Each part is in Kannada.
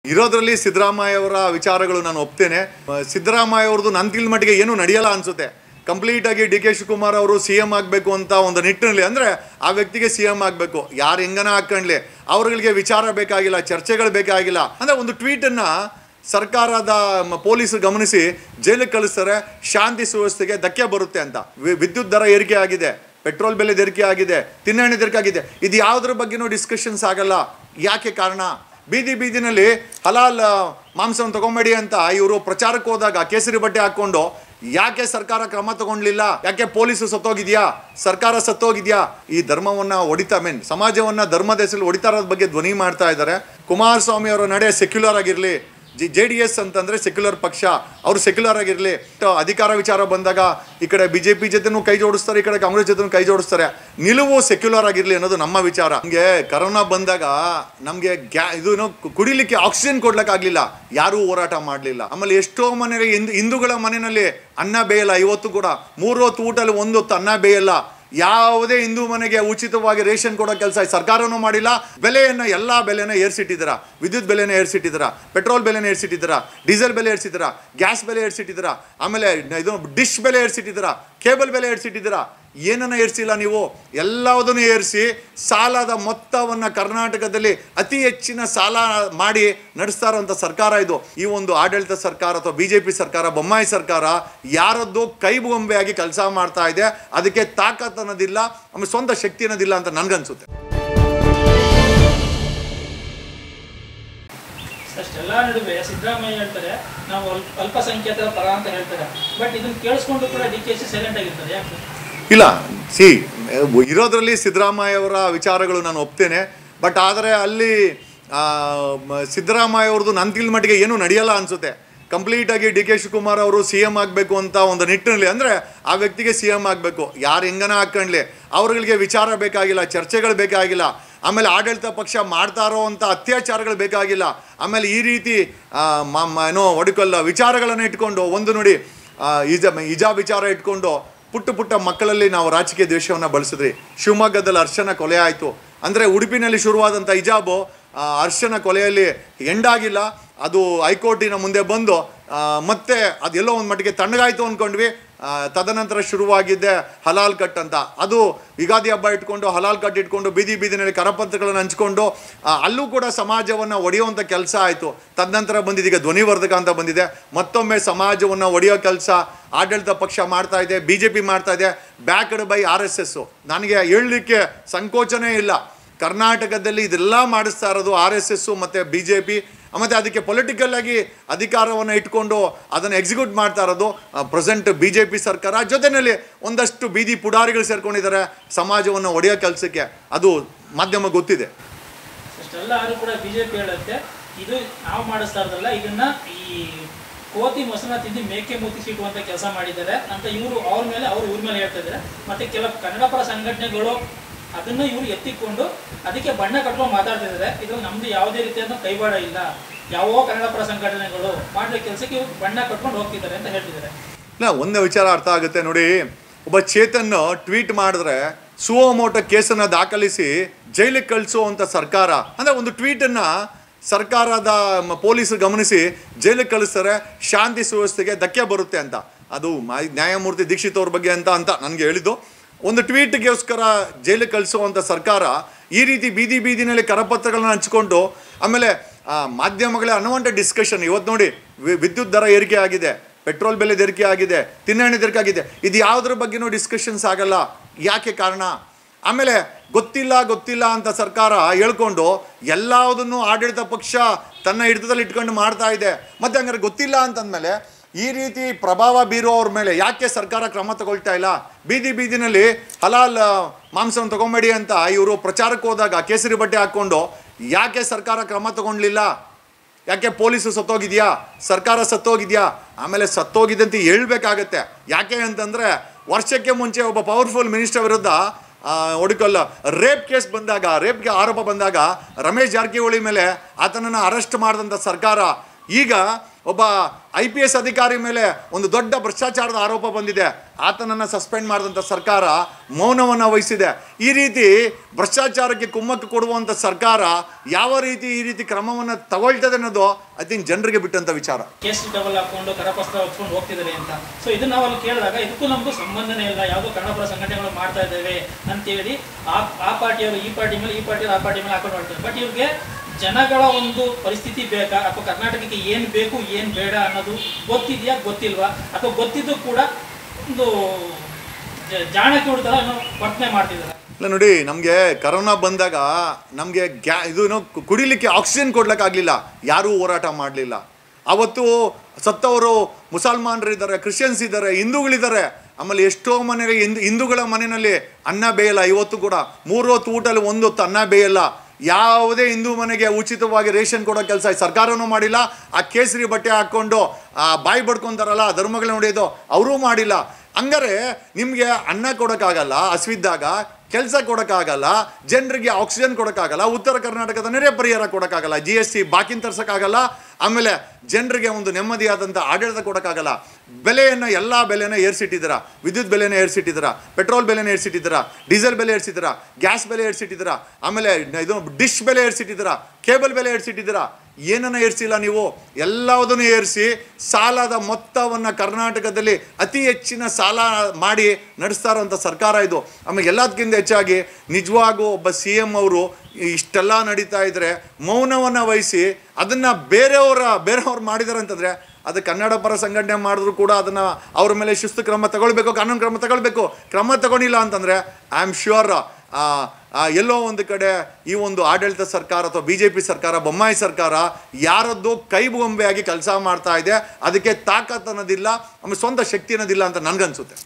ಇರೋದ್ರಲ್ಲಿ ಸಿದ್ದರಾಮಯ್ಯ ಅವರ ವಿಚಾರಗಳು ನಾನು ಒಪ್ತೇನೆ ಆ, ಸಿದ್ದರಾಮಯ್ಯ ಅವ್ರದ್ದು ನನ್ನ ತಿಳಿದ ಮಟ್ಟಿಗೆ ಏನೂ ನಡೆಯಲ್ಲ ಅನ್ಸುತ್ತೆ ಕಂಪ್ಲೀಟ್ ಆಗಿ ಡಿ ಕೆ ಶಿವಕುಮಾರ್ ಅವರು ಸಿ ಎಂ ಆಗಬೇಕು ಅಂತ ಒಂದು ನಿಟ್ಟಿನಲ್ಲಿ ಅಂದರೆ ಆ ವ್ಯಕ್ತಿಗೆ ಸಿ ಎಂ ಆಗಬೇಕು ಯಾರು ಹೆಂಗನ ಹಾಕೊಂಡ್ಲಿ ಅವ್ರಗಳಿಗೆ ವಿಚಾರ ಬೇಕಾಗಿಲ್ಲ ಚರ್ಚೆಗಳು ಬೇಕಾಗಿಲ್ಲ ಅಂದರೆ ಒಂದು ಟ್ವೀಟನ್ನು ಸರ್ಕಾರದ ಮ- ಪೊಲೀಸರು ಗಮನಿಸಿ ಜೈಲಿಗೆ ಕಳಿಸ್ತಾರೆ ಶಾಂತಿ ಸುವ್ಯವಸ್ಥೆಗೆ ಧಕ್ಕೆ ಬರುತ್ತೆ ಅಂತ ವಿ- ವಿದ್ಯುತ್ ದರ ಏರಿಕೆ ಆಗಿದೆ ಪೆಟ್ರೋಲ್ ಬೆಲೆ ಏರಿಕೆ ಆಗಿದೆ ತಿನ್ನಣ್ಣೆ ಏರಿಕೆ ಆಗಿದೆ ಇದು ಯಾವುದ್ರ ಬಗ್ಗೆನೂ ಡಿಸ್ಕಷನ್ಸ್ ಆಗಲ್ಲ ಯಾಕೆ ಕಾರಣ ಬೀದಿ ಬೀದಿನಲ್ಲಿ ಹಲಾಲ್ ಆ, ಮಾಂಸವನ್ನು ತಗೊಂಬೇಡಿ ಅಂತ ಇವರು ಪ್ರಚಾರಕ್ಕೆ ಹೋದಾಗ ಕೇಸರಿ ಬಟ್ಟೆ ಹಾಕ್ಕೊಂಡು ಯಾಕೆ ಸರ್ಕಾರ ಕ್ರಮ ತಗೊಂಡ್ಲಿಲ್ಲ ಯಾಕೆ ಪೊಲೀಸು ಸತ್ತೋಗಿದ್ಯಾ ಸರ್ಕಾರ ಸತ್ತೋಗಿದ್ಯಾ ಈ ಧರ್ಮವನ್ನ ಹೊಡಿತಾ ಮೀನ್ ಸಮಾಜವನ್ನ ಧರ್ಮದ ಹೆಸರು ಹೊಡಿತಾ ಇರೋದ್ ಬಗ್ಗೆ ಧ್ವನಿ ಮಾಡ್ತಾ ಇದ್ದಾರೆ ಕುಮಾರಸ್ವಾಮಿ ಅವರ ನಡೆ ಸೆಕ್ಯುಲರ್ ಆಗಿರಲಿ ಜಿ ಜೆ ಡಿ ಎಸ್ ಅಂತಂದರೆ ಸೆಕ್ಯುಲರ್ ಪಕ್ಷ ಅವರು ಸೆಕ್ಯುಲರ್ ಆಗಿರಲಿ ಅಧಿಕಾರ ವಿಚಾರ ಬಂದಾಗ ಈ ಕಡೆ ಬಿ ಜೆ ಪಿ ಜೊತೆನೂ ಕೈ ಜೋಡಿಸ್ತಾರೆ ಈ ಕಡೆ ಕಾಂಗ್ರೆಸ್ ಜೊತೆನೂ ಕೈ ಜೋಡಿಸ್ತಾರೆ ನಿಲುವು ಸೆಕ್ಯುಲರ್ ಆಗಿರಲಿ ಅನ್ನೋದು ನಮ್ಮ ವಿಚಾರ ನಮಗೆ ಕರೋನಾ ಬಂದಾಗ ನಮಗೆ ಗ್ಯಾ ಇದು ಏನೋ ಕು- ಕುಡಿಲಿಕ್ಕೆ ಆಕ್ಸಿಜನ್ ಕೊಡ್ಲಿಕ್ಕಾಗಲಿಲ್ಲ ಯಾರೂ ಹೋರಾಟ ಮಾಡಲಿಲ್ಲ ಆಮೇಲೆ ಎಷ್ಟೋ ಮನೆಯಲ್ಲಿ ಹಿಂದೂ ಹಿಂದೂಗಳ ಮನೆಯಲ್ಲಿ ಅನ್ನ ಬೇಯಲ್ಲ ಇವತ್ತು ಕೂಡ ಮೂರು ಹೊತ್ತು ಊಟಲ್ಲಿ ಒಂದು ಹೊತ್ತು ಅನ್ನ ಬೇಯಲ್ಲ ಯಾವುದೇ ಹಿಂದೂ ಮನೆಗೆ ಉಚಿತವಾಗಿ ರೇಷನ್ ಕೊಡೋ ಕೆಲಸ ಸರ್ಕಾರನೂ ಮಾಡಿಲ್ಲ ಬೆಲೆಯನ್ನ ಎಲ್ಲ ಬೆಲೆನ ಏರ್ಸಿಟ್ಟಿದ್ದೀರ ವಿದ್ಯುತ್ ಬೆಲೆನ ಏರ್ಸಿಟ್ಟಿದ್ದೀರ ಪೆಟ್ರೋಲ್ ಬೆಲೆನ ಏರ್ಸಿಟ್ಟಿದ್ದೀರ ಡೀಸೆಲ್ ಬೆಲೆ ಏರ್ಸಿದ್ದೀರ ಗ್ಯಾಸ್ ಬೆಲೆ ಏರ್ಸಿಟ್ಟಿದ್ದೀರ ಆಮೇಲೆ ಇದು ಡಿಶ್ ಬೆಲೆ ಏರ್ಸಿಟ್ಟಿದ್ದೀರ ಕೇಬಲ್ ಬೆಲೆ ಏರ್ಸಿಟ್ಟಿದ್ದೀರ ಏನನ್ನ ಏರ್ಸಿಲ್ಲ ನೀವು ಎಲ್ಲದನ್ನು ಏರಿಸಿ ಸಾಲದ ಮೊತ್ತವನ್ನು ಕರ್ನಾಟಕದಲ್ಲಿ ಅತಿ ಹೆಚ್ಚಿನ ಸಾಲ ಮಾಡಿ ನಡೆಸ್ತಾ ಇರೋಂಥ ಸರ್ಕಾರ ಇದು ಈ ಒಂದು ಆಡಳಿತ ಸರ್ಕಾರ ಅಥವಾ ಬಿ ಜೆ ಪಿ ಸರ್ಕಾರ ಬೊಮ್ಮಾಯಿ ಸರ್ಕಾರ ಯಾರದ್ದು ಕೈಬೊಂಬೆಯಾಗಿ ಕೆಲಸ ಮಾಡ್ತಾ ಇದೆ ಅದಕ್ಕೆ ತಾಕತ್ ಅನ್ನೋದಿಲ್ಲ ಆಮೇಲೆ ಸ್ವಂತ ಶಕ್ತಿ ಅನ್ನೋದಿಲ್ಲ ಅಂತ ನನ್ಗನ್ಸುತ್ತೆ ಅಷ್ಟೆಲ್ಲ ನಡುವೆ ಸಿದ್ದರಾಮಯ್ಯ ಹೇಳ್ತಾರೆ ನಾವು ಅಲ್ಪ ಅಲ್ಪಸಂಖ್ಯಾತರ ಪರ ಅಂತ ಹೇಳ್ತಾರೆ ಬಟ್ ಇದನ್ನ ಕೇಳಿಸ್ಕೊಂಡು ಕೂಡ ಡಿ ಕೆ ಸಿ ಸೈಲೆಂಟ್ ಆಗಿರ್ತಾರೆ ಯಾಕೆ ಇಲ್ಲ ಸಿ ಇರೋದ್ರಲ್ಲಿ ಸಿದ್ದರಾಮಯ್ಯ ಅವರ ವಿಚಾರಗಳು ನಾನು ಒಪ್ತೇನೆ ಬಟ್ ಆದರೆ ಅಲ್ಲಿ ಆ, ಮ- ಸಿದ್ದರಾಮಯ್ಯ ಅವ್ರದ್ದು ನನ್ನ ತಿಳಿದ ಮಟ್ಟಿಗೆ ಏನೂ ನಡೆಯಲ್ಲ ಅನಿಸುತ್ತೆ ಕಂಪ್ಲೀಟಾಗಿ ಡಿ ಕೆ ಶಿವಕುಮಾರ್ ಅವರು ಸಿ ಎಂ ಆಗಬೇಕು ಅಂತ ಒಂದು ನಿಟ್ಟಿನಲ್ಲಿ ಅಂದರೆ ಆ ವ್ಯಕ್ತಿಗೆ ಸಿ ಎಂ ಆಗಬೇಕು ಯಾರು ಹೆಂಗನ ಹಾಕೊಂಡ್ಲಿ ಅವ್ರಗಳಿಗೆ ವಿಚಾರ ಬೇಕಾಗಿಲ್ಲ ಚರ್ಚೆಗಳು ಬೇಕಾಗಿಲ್ಲ ಆಮೇಲೆ ಆಡಳಿತ ಪಕ್ಷ ಮಾಡ್ತಾ ಇರೋವಂಥ ಅತ್ಯಾಚಾರಗಳು ಬೇಕಾಗಿಲ್ಲ ಆಮೇಲೆ ಈ ರೀತಿ ಆ, ಮ- ಮ- ಏನೋ ಒಡಕಲ್ಲ ವಿಚಾರಗಳನ್ನು ಇಟ್ಕೊಂಡು ಒಂದು ನೋಡಿ ಆ, ಇಜ ಇಜಾ ವಿಚಾರ ಇಟ್ಕೊಂಡು ಪುಟ್ಟ ಪುಟ್ಟ ಮಕ್ಕಳಲ್ಲಿ ನಾವು ರಾಜಕೀಯ ದ್ವೇಷವನ್ನು ಬಳಸಿದ್ರಿ ಶಿವಮೊಗ್ಗದಲ್ಲಿ ಅರ್ಶನ ಕೊಲೆ ಆಯಿತು ಅಂದರೆ ಉಡುಪಿನಲ್ಲಿ ಶುರುವಾದಂಥ ಹಿಜಾಬು ಆ, ಅರ್ಶನ ಕೊಲೆಯಲ್ಲಿ ಎಂಡಾಗಿಲ್ಲ ಅದು ಹೈಕೋರ್ಟಿನ ಮುಂದೆ ಬಂದು ಆ, ಮತ್ತೆ ಅದೆಲ್ಲೋ ಒಂದು ಮಟ್ಟಿಗೆ ತಣ್ಣಗಾಯ್ತು ಅಂದ್ಕೊಂಡ್ವಿ ಆ, ತದನಂತರ ಶುರುವಾಗಿದ್ದೆ ಹಲಾಲ್ ಕಟ್ ಅಂತ ಅದು ಯುಗಾದಿ ಹಬ್ಬ ಇಟ್ಕೊಂಡು ಹಲಾಲ್ ಕಟ್ ಇಟ್ಕೊಂಡು ಬೀದಿ ಬೀದಿನಲ್ಲಿ ಕರಪತ್ರಗಳನ್ನು ಹಂಚ್ಕೊಂಡು ಆ, ಅಲ್ಲೂ ಕೂಡ ಸಮಾಜವನ್ನು ಒಡೆಯುವಂಥ ಕೆಲಸ ಆಯಿತು ತದನಂತರ ಬಂದಿದೆ ಈಗ ಧ್ವನಿವರ್ಧಕ ಅಂತ ಬಂದಿದೆ ಮತ್ತೊಮ್ಮೆ ಸಮಾಜವನ್ನು ಒಡೆಯೋ ಕೆಲಸ ಆಡಳಿತ ಪಕ್ಷ ಮಾಡ್ತಾ ಇದೆ ಬಿ ಜೆ ಪಿ ಮಾಡ್ತಾ ಇದೆ backed by R S S ನನಗೆ ಹೇಳಲಿಕ್ಕೆ ಸಂಕೋಚನೇ ಇಲ್ಲ ಕರ್ನಾಟಕದಲ್ಲಿ ಇದೆಲ್ಲ ಮಾಡಿಸ್ತಾ ಇರೋದು ಆರ್ ಎಸ್ ಎಸ್ಸು ಮತ್ತು ಬಿ ಜೆ ಪಿ ಮತ್ತು ಅದಕ್ಕೆ ಪೊಲಿಟಿಕಲ್ ಆಗಿ ಅಧಿಕಾರವನ್ನು ಇಟ್ಕೊಂಡು ಅದನ್ನು ಎಕ್ಸಿಕ್ಯೂಟ್ ಮಾಡ್ತಾ ಇರೋದು ಪ್ರೆಸೆಂಟ್ ಬಿ ಜೆ ಪಿ ಸರ್ಕಾರ ಜೊತೆಯಲ್ಲಿ ಒಂದಷ್ಟು ಬೀದಿ ಪುಡಾರಿಗಳು ಸೇರ್ಕೊಂಡಿದ್ದಾರೆ ಸಮಾಜವನ್ನು ಒಡೆಯೋ ಕೆಲಸಕ್ಕೆ ಅದು ಮಾಧ್ಯಮ ಗೊತ್ತಿದೆ ಅಷ್ಟೆಲ್ಲ ಆದ್ರೂ ಕೂಡ ಬಿಜೆಪಿ ಹೇಳುತ್ತೆ ಇದು ನಾವು ಮಾಡಿಸ್ತಾ ಇರೋದಲ್ಲ ಇದನ್ನ ಈ ಕೋತಿ ಮೊಸರನ್ನ ತಿಂದು ಮೇಕೆ ಮೂತಿ ಸಿಟ್ಟುವಂತ ಕೆಲಸ ಮಾಡಿದ್ದಾರೆ ಅಂತ ಇವರು ಅವ್ರ ಮೇಲೆ ಅವ್ರು ಇವ್ರ ಮೇಲೆ ಹೇಳ್ತಾ ಇದ್ದಾರೆ ಮತ್ತೆ ಕೆಲವು ಕನ್ನಡ ಪರ ಸಂಘಟನೆಗಳು ಅದನ್ನ ಇವ್ರು ಎತ್ತಿಕೊಂಡು ಅದಕ್ಕೆ ಬಣ್ಣ ಕಟ್ಕೊಂಡು ಮಾತಾಡ್ತಾ ಇದ್ದಾರೆ ಇದ್ರಲ್ಲಿ ನಮ್ದು ಯಾವುದೇ ರೀತಿಯಾದ ಕೈವಾಡ ಇಲ್ಲ ಯಾವ ಕನ್ನಡ ಪರ ಸಂಘಟನೆಗಳು ಮಾಡಿದ ಕೆಲಸಕ್ಕೆ ಇವ್ರು ಬಣ್ಣ ಕಟ್ಕೊಂಡು ಹೋಗ್ತಿದ್ದಾರೆ ಅಂತ ಹೇಳ್ತಿದ್ದಾರೆ ಇಲ್ಲ ಒಂದೇ ವಿಚಾರ ಅರ್ಥ ಆಗುತ್ತೆ ನೋಡಿ ಒಬ್ಬ ಚೇತನ್ ಟ್ವೀಟ್ ಮಾಡಿದ್ರೆ ಸುವಮೋಟ ಕೇಸನ್ನು ದಾಖಲಿಸಿ ಜೈಲಿಗೆ ಕಳಿಸುವಂಥ ಸರ್ಕಾರ ಅಂದರೆ ಒಂದು ಟ್ವೀಟನ್ನು ಸರ್ಕಾರದ ಮ- ಪೊಲೀಸರು ಗಮನಿಸಿ ಜೈಲಿಗೆ ಕಳಿಸ್ತಾರೆ ಶಾಂತಿ ಸುವ್ಯವಸ್ಥೆಗೆ ಧಕ್ಕೆ ಬರುತ್ತೆ ಅಂತ ಅದು ಮಾ- ನ್ಯಾಯಮೂರ್ತಿ ದೀಕ್ಷಿತ್ ಅವ್ರ ಬಗ್ಗೆ ಅಂತ ಅಂತ ನನಗೆ ಹೇಳಿದ್ದು ಒಂದು ಟ್ವೀಟ್ಗೋಸ್ಕರ ಜೈಲಿಗೆ ಕಳಿಸುವಂಥ ಸರ್ಕಾರ ಈ ರೀತಿ ಬೀದಿ ಬೀದಿನಲ್ಲಿ ಕರಪತ್ರಗಳನ್ನ ಹಂಚ್ಕೊಂಡು ಆಮೇಲೆ ಆ, ಮಾಧ್ಯಮಗಳೇ ಅನ್ನುವಂಥ ಡಿಸ್ಕಷನ್ ಇವತ್ತು ನೋಡಿ ವಿ- ವಿದ್ಯುತ್ ದರ ಏರಿಕೆ ಆಗಿದೆ ಪೆಟ್ರೋಲ್ ಬೆಲೆ ಏರಿಕೆ ಆಗಿದೆ ತಿನ್ನಣ್ಣೆ ಏರಿಕೆ ಆಗಿದೆ ಇದು ಯಾವುದ್ರ ಬಗ್ಗೆನೂ ಡಿಸ್ಕಷನ್ಸ್ ಆಗಲ್ಲ ಯಾಕೆ ಕಾರಣ ಆಮೇಲೆ ಗೊತ್ತಿಲ್ಲ ಗೊತ್ತಿಲ್ಲ ಅಂತ ಸರ್ಕಾರ ಹೇಳ್ಕೊಂಡು ಎಲ್ಲದನ್ನು ಆಡಳಿತ ಪಕ್ಷ ತನ್ನ ಹಿಡಿತದಲ್ಲಿ ಇಟ್ಕೊಂಡು ಮಾಡ್ತಾ ಇದೆ ಮತ್ತೆ ಹಂಗಾರೆ ಗೊತ್ತಿಲ್ಲ ಅಂತಂದಮೇಲೆ ಈ ರೀತಿ ಪ್ರಭಾವ ಬೀರೋವ್ರ ಮೇಲೆ ಯಾಕೆ ಸರ್ಕಾರ ಕ್ರಮ ತಗೊಳ್ತಾ ಇಲ್ಲ ಬೀದಿ ಬೀದಿನಲ್ಲಿ ಹಲಾಲ್ ಆ, ಮಾಂಸವನ್ನು ತಗೊಂಬೇಡಿ ಅಂತ ಇವರು ಪ್ರಚಾರಕ್ಕೆ ಹೋದಾಗ ಕೇಸರಿ ಬಟ್ಟೆ ಹಾಕ್ಕೊಂಡು ಯಾಕೆ ಸರ್ಕಾರ ಕ್ರಮ ತಗೊಂಡ್ಲಿಲ್ಲ ಯಾಕೆ ಪೊಲೀಸು ಸತ್ತೋಗಿದ್ಯಾ ಸರ್ಕಾರ ಸತ್ತೋಗಿದ್ಯಾ ಆಮೇಲೆ ಸತ್ತೋಗಿದೆ ಅಂತ ಹೇಳ್ಬೇಕಾಗತ್ತೆ ಯಾಕೆ ಅಂತಂದರೆ ವರ್ಷಕ್ಕೆ ಮುಂಚೆ ಒಬ್ಬ ಪವರ್ಫುಲ್ ಮಿನಿಸ್ಟರ್ ವಿರುದ್ಧ ಒಡಕಲ್ಲ ರೇಪ್ ಕೇಸ್ ಬಂದಾಗ ರೇಪ್ಗೆ ಆರೋಪ ಬಂದಾಗ ರಮೇಶ್ ಜಾರಕಿಹೊಳಿ ಮೇಲೆ ಆತನನ್ನು ಅರೆಸ್ಟ್ ಮಾಡಿದಂಥ ಸರ್ಕಾರ ಈಗ ಒಬ್ಬ ಐ ಪಿ ಎಸ್ ಅಧಿಕಾರಿ ಮೇಲೆ ಒಂದು ದೊಡ್ಡ ಭ್ರಷ್ಟಾಚಾರದ ಆರೋಪ ಬಂದಿದೆ ಆತನನ್ನು ಸಸ್ಪೆಂಡ್ ಮಾಡಿದಂಥ ಸರ್ಕಾರ ಮೌನವನ್ನು ವಹಿಸಿದೆ ಈ ರೀತಿ ಭ್ರಷ್ಟಾಚಾರಕ್ಕೆ ಕುಮ್ಮಕ್ಕು ಕೊಡುವಂಥ ಸರ್ಕಾರ ಯಾವ ರೀತಿ ಈ ರೀತಿ ಕ್ರಮವನ್ನು ತಗೊಳ್ತದೆ ಅನ್ನೋದು ಐ ಥಿಂಕ್ ಜನರಿಗೆ ಬಿಟ್ಟಂಥ ವಿಚಾರ ಕೇಸ್ ಡಬಲ್ ಹಾಕೊಂಡು ಕರಪತ್ರ ಹೊತ್ಕೊಂಡು ಹೋಗ್ತಿದ್ದಾರೆ ಅಂತ ಸೊ ಇದನ್ನ ನಾವು ಅಲ್ಲಿ ಕೇಳಿದಾಗ ಇದಕ್ಕೂ ನಮಗೂ ಸಂಬಂಧನೇ ಇಲ್ಲ ಯಾವುದೋ ಕನ್ನಡಪರ ಸಂಘಟನೆಗಳು ಮಾಡ್ತಾ ಇದ್ದೇವೆ ಅಂತೇಳಿ ಆ ಆ ಪಾರ್ಟಿಯವರು ಈ ಪಾರ್ಟಿ ಮೇಲೆ ಈ ಪಾರ್ಟಿಯವರು ಆ ಪಾರ್ಟಿ ಮೇಲೆ ಹಾಕೊಂಡು ಮಾಡ್ತಾರೆ ಬಟ್ ಇವ್ರಿಗೆ ಜನಗಳ ಒಂದು ಪರಿಸ್ಥಿತಿ ಬೇಕಾ ಅಥವಾ ಕರ್ನಾಟಕಕ್ಕೆ ಏನು ಬೇಕು ಏನು ಬೇಡ ಅನ್ನೋದು ಗೊತ್ತಿದೆಯಾ ಗೊತ್ತಿಲ್ವಾ ಅಥವಾ ಗೊತ್ತಿದ್ದು ಕೂಡ ಒಂದು ಜ- ಜಾಣಕ್ಕೆ ಹುಡ್ತಾರ ಅನ್ನೋ ವರ್ತನೆ ಮಾಡ್ತಿದ್ದಾರೆ ಇಲ್ಲ ನೋಡಿ ನಮಗೆ ಕರೋನಾ ಬಂದಾಗ ನಮಗೆ ಗ್ಯಾ ಇದು ಏನೋ ಕು- ಕುಡಿಲಿಕ್ಕೆ ಆಕ್ಸಿಜನ್ ಕೊಡ್ಲಿಕ್ಕಾಗಲಿಲ್ಲ ಯಾರೂ ಹೋರಾಟ ಮಾಡಲಿಲ್ಲ ಅವತ್ತು ಸತ್ತವರು ಮುಸಲ್ಮಾನರಿದ್ದಾರೆ ಕ್ರಿಶ್ಚಿಯನ್ಸ್ ಇದ್ದಾರೆ ಹಿಂದೂಗಳಿದ್ದಾರೆ ಆಮೇಲೆ ಎಷ್ಟೋ ಮನೆಯಲ್ಲಿ ಹಿಂದೂ ಹಿಂದೂಗಳ ಮನೆಯಲ್ಲಿ ಅನ್ನ ಬೇಯಲ್ಲ ಇವತ್ತು ಕೂಡ ಮೂರು ಹೊತ್ತು ಊಟಲ್ಲಿ ಒಂದು ಹೊತ್ತು ಅನ್ನ ಬೇಯಲ್ಲ ಯಾವುದೇ ಹಿಂದೂ ಮನೆಗೆ ಉಚಿತವಾಗಿ ರೇಷನ್ ಕೊಡೋ ಕೆಲಸ ಸರ್ಕಾರನೂ ಮಾಡಿಲ್ಲ ಆ ಕೇಸರಿ ಬಟ್ಟೆ ಹಾಕ್ಕೊಂಡು ಆ ಬಾಯಿ ಬಡ್ಕೊಂತಾರಲ್ಲ ಧರ್ಮಗಳ ನೋಡಿಯೋದು ಅವರೂ ಮಾಡಿಲ್ಲ ಹಂಗಾರೆ ನಿಮಗೆ ಅನ್ನ ಕೊಡೋಕ್ಕಾಗಲ್ಲ ಹಸಿವಿದ್ದಾಗ ಕೆಲಸ ಕೊಡೋಕ್ಕಾಗಲ್ಲ ಜನರಿಗೆ ಆಕ್ಸಿಜನ್ ಕೊಡೋಕ್ಕಾಗಲ್ಲ ಉತ್ತರ ಕರ್ನಾಟಕದ ನೆರೆ ಪರಿಹಾರ ಕೊಡೋಕ್ಕಾಗಲ್ಲ ಜಿ ಎಸ್ ಟಿ ಬಾಕಿನ ತರ್ಸೋಕ್ಕಾಗಲ್ಲ ಆಮೇಲೆ ಜನರಿಗೆ ಒಂದು ನೆಮ್ಮದಿಯಾದಂಥ ಆಡಳಿತ ಕೊಡೋಕ್ಕಾಗಲ್ಲ ಬೆಲೆಯನ್ನು ಎಲ್ಲ ಬೆಲೆನ ಏರ್ಸಿಟ್ಟಿದ್ದೀರಾ ವಿದ್ಯುತ್ ಬೆಲೆನ ಏರ್ಸಿಟ್ಟಿದ್ದೀರಾ ಪೆಟ್ರೋಲ್ ಬೆಲೆನ ಏರ್ಸಿಟ್ಟಿದ್ದೀರಾ ಡೀಸೆಲ್ ಬೆಲೆ ಏರ್ಸಿಟ್ಟಿದ್ದೀರಾ ಗ್ಯಾಸ್ ಬೆಲೆ ಏರ್ಸಿಟ್ಟಿದ್ದೀರಾ ಆಮೇಲೆ ಇದು ಡಿಶ್ ಬೆಲೆ ಏರ್ಸಿಟ್ಟಿದ್ದೀರಾ ಕೇಬಲ್ ಬೆಲೆ ಏರ್ಸಿಟ್ಟಿದ್ದೀರಾ ಏನನ್ನ ಏರಿಸಿಲ್ಲ ನೀವು ಎಲ್ಲದನ್ನು ಏರಿಸಿ ಸಾಲದ ಮೊತ್ತವನ್ನು ಕರ್ನಾಟಕದಲ್ಲಿ ಅತಿ ಹೆಚ್ಚಿನ ಸಾಲ ಮಾಡಿ ನಡೆಸ್ತಾ ಇರೋಂಥ ಸರ್ಕಾರ ಇದು ಆಮೇಲೆ ಎಲ್ಲದಕ್ಕಿಂತ ಹೆಚ್ಚಾಗಿ ನಿಜವಾಗೂ ಒಬ್ಬ ಸಿ ಎಮ್ ಅವರು ಇಷ್ಟೆಲ್ಲ ನಡೀತಾ ಇದ್ರೆ ಮೌನವನ್ನು ವಹಿಸಿ ಅದನ್ನು ಬೇರೆಯವರ ಬೇರೆಯವ್ರು ಮಾಡಿದ್ದಾರೆ ಅಂತಂದರೆ ಅದು ಕನ್ನಡ ಪರ ಸಂಘಟನೆ ಮಾಡಿದ್ರು ಕೂಡ ಅದನ್ನು ಅವ್ರ ಮೇಲೆ ಶಿಸ್ತು ಕ್ರಮ ತಗೊಳ್ಬೇಕು ಕಾನೂನು ಕ್ರಮ ತಗೊಳ್ಬೇಕು ಕ್ರಮ ತಗೊಂಡಿಲ್ಲ ಅಂತಂದರೆ ಐ ಆಮ್ ಶ್ಯೂರ್ ಎಲ್ಲೋ ಒಂದು ಕಡೆ ಈ ಒಂದು ಆಡಳಿತ ಸರ್ಕಾರ ಅಥವಾ ಬಿ ಜೆ ಪಿ ಸರ್ಕಾರ ಬೊಮ್ಮಾಯಿ ಸರ್ಕಾರ ಯಾರದ್ದು ಕೈಬೊಂಬೆಯಾಗಿ ಕೆಲಸ ಮಾಡ್ತಾ ಇದೆ ಅದಕ್ಕೆ ತಾಕತ್ ಅನ್ನೋದಿಲ್ಲ ಆಮೇಲೆ ಸ್ವಂತ ಶಕ್ತಿ ಅನ್ನೋದಿಲ್ಲ ಅಂತ ನನಗನ್ಸುತ್ತೆ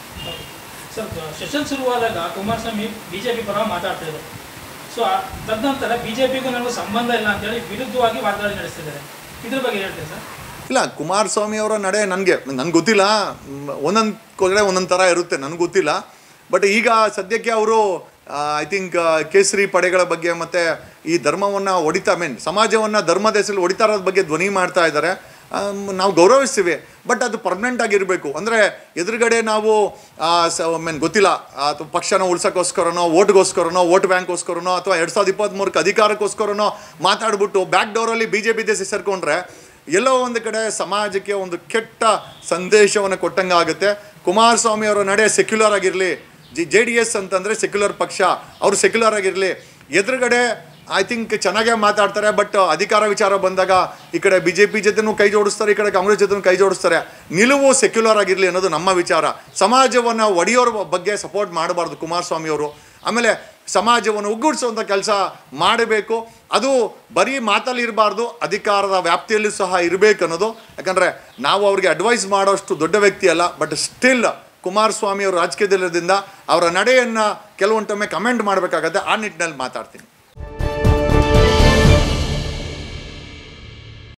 ಸರ್ ಸೆಷನ್ ಶುರುವಾದಾಗ ಕುಮಾರಸ್ವಾಮಿ ಬಿಜೆಪಿ ಪರ ಮಾತಾಡ್ತಿದ್ರು ಸೊ ತದನಂತರ ಬಿಜೆಪಿಗೂ ನನಗೂ ಸಂಬಂಧ ಇಲ್ಲ ಅಂತೇಳಿ ವಿರುದ್ಧವಾಗಿ ವಾಗ್ದಾಳಿ ನಡೆಸ್ತಿದ್ದಾರೆ ಇದ್ರ ಬಗ್ಗೆ ಹೇಳ್ತೀವಿ ಸರ್ ಇಲ್ಲ ಕುಮಾರಸ್ವಾಮಿ ಅವರ ನಡೆ ನನಗೆ ನನಗೆ ಗೊತ್ತಿಲ್ಲ ಒಂದೊಂದು ಕಡೆ ಒಂದೊಂದು ಥರ ಇರುತ್ತೆ ನನಗೆ ಗೊತ್ತಿಲ್ಲ ಬಟ್ ಈಗ ಸದ್ಯಕ್ಕೆ ಅವರು ಐ ಥಿಂಕ್ ಕೇಸರಿ ಪಡೆಗಳ ಬಗ್ಗೆ ಮತ್ತು ಈ ಧರ್ಮವನ್ನು ಹೊಡಿತಾ ಮೀನ್ ಸಮಾಜವನ್ನು ಧರ್ಮದ ಹೆಸರಲ್ಲಿ ಹೊಡಿತಾ ಇರೋದ್ರ ಬಗ್ಗೆ ಧ್ವನಿ ಮಾಡ್ತಾ ಇದ್ದಾರೆ ಆಮ್, ನಾವು ಗೌರವಿಸ್ತೀವಿ ಬಟ್ ಅದು ಪರ್ಮನೆಂಟ್ ಆಗಿರಬೇಕು ಅಂದರೆ ಎದುರುಗಡೆ ನಾವು ಮೀನ್ ಗೊತ್ತಿಲ್ಲ ಅಥವಾ ಪಕ್ಷನ ಉಳ್ಸೋಕ್ಕೋಸ್ಕರನೋ ಓಟ್ಗೋಸ್ಕರನೋ ವೋಟ್ ಬ್ಯಾಂಕ್ಗೋಸ್ಕರನೋ ಅಥವಾ ಎರಡು ಸಾವಿರದ ಇಪ್ಪತ್ತ್ಮೂರಕ್ಕೆ ಅಧಿಕಾರಕ್ಕೋಸ್ಕರನೋ ಮಾತಾಡ್ಬಿಟ್ಟು ಬ್ಯಾಕ್ ಡೋರಲ್ಲಿ ಬಿ ಜೆ ಪಿ ದೇಶ ಸೇರ್ಕೊಂಡ್ರೆ ಎಲ್ಲೋ ಒಂದು ಕಡೆ ಸಮಾಜಕ್ಕೆ ಒಂದು ಕೆಟ್ಟ ಸಂದೇಶವನ್ನು ಕೊಟ್ಟಂಗೆ ಆಗುತ್ತೆ ಕುಮಾರಸ್ವಾಮಿ ಅವರ ನಡೆ ಸೆಕ್ಯುಲರ್ ಆಗಿರಲಿ ಜಿ ಜೆ ಡಿ ಎಸ್ ಅಂತಂದರೆ ಸೆಕ್ಯುಲರ್ ಪಕ್ಷ ಅವರು ಸೆಕ್ಯುಲರ್ ಆಗಿರಲಿ ಎದುರುಗಡೆ ಐ ಥಿಂಕ್ ಚೆನ್ನಾಗೇ ಮಾತಾಡ್ತಾರೆ ಬಟ್ ಅಧಿಕಾರ ವಿಚಾರ ಬಂದಾಗ ಈ ಕಡೆ ಬಿ ಜೆ ಪಿ ಜೊತೆನೂ ಕೈ ಜೋಡಿಸ್ತಾರೆ ಈ ಕಡೆ ಕಾಂಗ್ರೆಸ್ ಜೊತೆನೂ ಕೈ ಜೋಡಿಸ್ತಾರೆ ನಿಲುವು ಸೆಕ್ಯುಲರ್ ಆಗಿರಲಿ ಅನ್ನೋದು ನಮ್ಮ ವಿಚಾರ ಸಮಾಜವನ್ನು ಒಡೆಯೋರ ಬಗ್ಗೆ ಸಪೋರ್ಟ್ ಮಾಡಬಾರ್ದು ಕುಮಾರಸ್ವಾಮಿ ಅವರು ಆಮೇಲೆ ಸಮಾಜವನ್ನು ಒಗ್ಗೂಡಿಸುವಂಥ ಕೆಲಸ ಮಾಡಬೇಕು ಅದು ಬರೀ ಮಾತಲ್ಲಿ ಇರಬಾರ್ದು ಅಧಿಕಾರದ ವ್ಯಾಪ್ತಿಯಲ್ಲೂ ಸಹ ಇರಬೇಕು ಅನ್ನೋದು ಯಾಕಂದರೆ ನಾವು ಅವ್ರಿಗೆ ಅಡ್ವೈಸ್ ಮಾಡೋಷ್ಟು ದೊಡ್ಡ ವ್ಯಕ್ತಿ ಅಲ್ಲ ಬಟ್ ಸ್ಟಿಲ್ ಕುಮಾರಸ್ವಾಮಿ ಅವರು ರಾಜಕೀಯದಲ್ಲಿರೋದ್ರಿಂದ ಅವರ ನಡೆಯನ್ನು ಕೆಲವೊಂದು ಟೊಮ್ಮೆ ಕಮೆಂಟ್ ಮಾಡಬೇಕಾಗತ್ತೆ ಆ ನಿಟ್ಟಿನಲ್ಲಿ ಮಾತಾಡ್ತೀನಿ